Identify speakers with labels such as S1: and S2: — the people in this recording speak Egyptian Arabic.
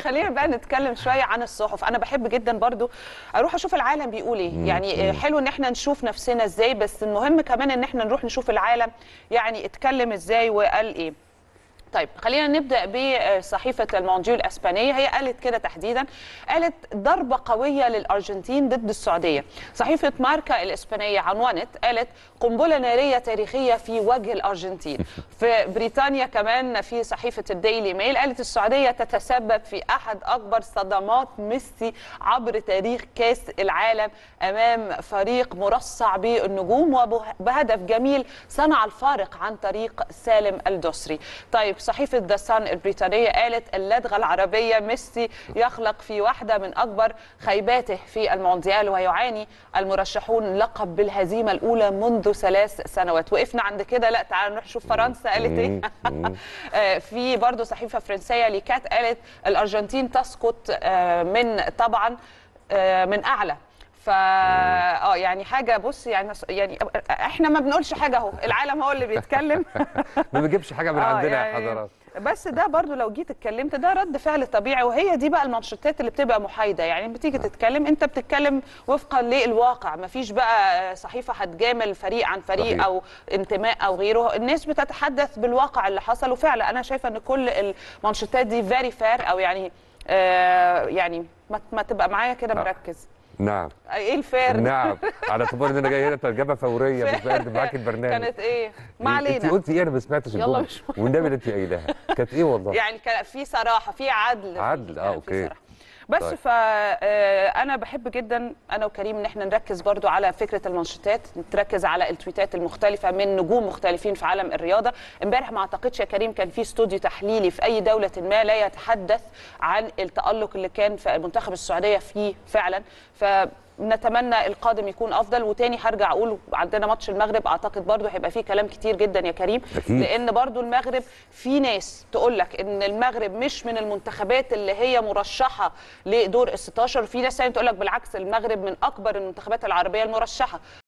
S1: خلينا بقى نتكلم شويه عن الصحف انا بحب جدا برضو اروح اشوف العالم بيقول ايه يعني حلو ان احنا نشوف نفسنا ازاي بس المهم كمان ان احنا نروح نشوف العالم يعني اتكلم ازاي وقال ايه طيب خلينا نبدا بصحيفه المونديو الاسبانيه هي قالت كده تحديدا قالت ضربه قويه للارجنتين ضد السعوديه صحيفه ماركا الاسبانيه عنونت قالت قنبله ناريه تاريخيه في وجه الارجنتين في بريطانيا كمان في صحيفه الديلي ميل قالت السعوديه تتسبب في احد اكبر صدمات ميسي عبر تاريخ كاس العالم امام فريق مرصع بالنجوم وبهدف جميل صنع الفارق عن طريق سالم الدوسري طيب صحيفة ذا سان البريطانية قالت اللدغة العربية ميسي يخلق في واحدة من أكبر خيباته في المونديال ويعاني المرشحون لقب بالهزيمة الأولى منذ ثلاث سنوات وقفنا عند كده لا تعال نروح نشوف فرنسا قالت ايه في برضو صحيفة فرنسية ليكات قالت الأرجنتين تسقط من طبعا من أعلى فا اه يعني حاجه بص يعني يعني احنا ما بنقولش حاجه اهو العالم هو اللي بيتكلم
S2: ما بيجيبش حاجه من
S1: آه
S2: عندنا
S1: يعني
S2: يا حضرات
S1: بس ده برضو لو جيت اتكلمت ده رد فعل طبيعي وهي دي بقى المانشيتات اللي بتبقى محايده يعني بتيجي تتكلم انت بتتكلم وفقا للواقع ما فيش بقى صحيفه هتجامل فريق عن فريق
S2: صحيح.
S1: او انتماء او غيره الناس بتتحدث بالواقع اللي حصل وفعلا انا شايفه ان كل المانشيتات دي فيري فير او يعني آه يعني ما, ما تبقى معايا كده
S2: آه.
S1: مركز
S2: نعم
S1: ايه الفير ده؟
S2: نعم على اعتبار ان انا جاي هنا ترجمه فوريه مش بقدم معاك البرنامج
S1: كانت ايه ما
S2: انت
S1: علينا
S2: قلتي ايه انا ما سمعتش
S1: يلا
S2: الجمله
S1: مش مهم.
S2: والنبي اللي انت قايلها كانت ايه والله
S1: يعني كان في صراحه في عدل فيه،
S2: عدل، آه،
S1: كان في
S2: أوكي.
S1: صراحة. بس
S2: طيب.
S1: فانا بحب جدا انا وكريم ان احنا نركز برضو على فكره المانشيتات نركز على التويتات المختلفه من نجوم مختلفين في عالم الرياضه امبارح ما اعتقدش يا كريم كان في استوديو تحليلي في اي دوله ما لا يتحدث عن التالق اللي كان في منتخب السعوديه فيه فعلا ف نتمنى القادم يكون افضل وتاني هرجع اقول عندنا ماتش المغرب اعتقد برضو هيبقى فيه كلام كتير جدا يا كريم
S2: أكيد.
S1: لان برضو المغرب في ناس تقول لك ان المغرب مش من المنتخبات اللي هي مرشحه لدور ال 16 وفي ناس ثانيه تقول لك بالعكس المغرب من اكبر المنتخبات العربيه المرشحه